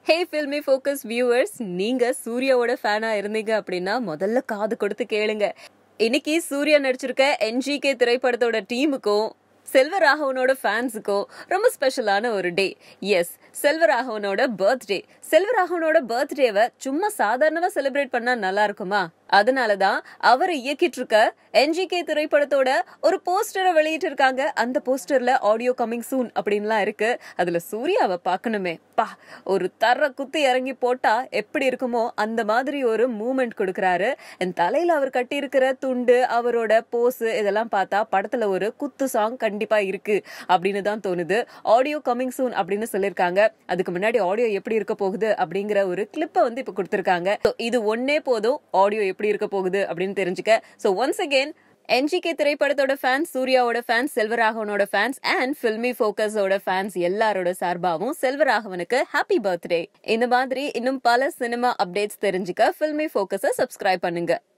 ஹே filmi focus viewers நீங்க சூர்யாவோட ஃபேனா இருந்தீங்க அப்படின்னா முதல்ல காது கொடுத்து கேளுங்க இன்னைக்கு சூர்யா நடிச்சிருக்க என்ஜிகே திரைப்படத்தோட டீமுக்கும் செல்வராகவனோட ஃபேன்ஸுக்கும் ரொம்ப ஸ்பெஷலான ஒரு டே எஸ் செல்வராகவனோட பர்த்டே செல்வராகவனோட பர்த்டேவை சும்மா சாதாரணமா செலிப்ரேட் பண்ணா நல்லா இருக்குமா அதனாலதான் அவர் இயக்கிட்டு இருக்க என்ஜிகே திரைப்படத்தோட ஒரு போஸ்டரை வெளியிட்டு இருக்காங்க அந்த போஸ்டர்ல ஆடியோ கமிங் சூன் அப்படின்லாம் இருக்கு அதுல சூர்யாவை பார்க்கணுமே பா ஒரு தர குத்தி இறங்கி போட்டா எப்படி இருக்குமோ அந்த மாதிரி ஒரு மூமெண்ட் கொடுக்கறாரு என் தலையில அவர் கட்டி இருக்கிற துண்டு அவரோட போஸ் இதெல்லாம் பார்த்தா படத்துல ஒரு குத்து சாங் கண்டிப்பா இருக்கு அப்படின்னு தான் தோணுது ஆடியோ கமிங் சூன் அப்படின்னு சொல்லியிருக்காங்க அதுக்கு முன்னாடி ஆடியோ எப்படி இருக்க போகுது அப்படிங்கிற ஒரு கிளிப்பை வந்து இப்ப கொடுத்திருக்காங்க So, இது ஒன்னே போதும் ஆடியோ எப்படி இருக்க போகுது அப்படின்னு தெரிஞ்சுக்க ஸோ ஒன்ஸ் அகெயின் என்ஜிகே திரைப்படத்தோட ஃபேன்ஸ் சூர்யாவோட ஃபேன்ஸ் செல்வராகவனோட ஃபேன்ஸ் அண்ட் ஃபில்மி ஃபோக்கஸோட ஃபேன்ஸ் எல்லாரோட சார்பாகவும் செல்வராகவனுக்கு ஹாப்பி பர்த்டே இந்த மாதிரி இன்னும் பல சினிமா அப்டேட்ஸ் தெரிஞ்சுக்க ஃபில்மி ஃபோக்கஸை சப்ஸ்கிரைப் பண்ணுங்க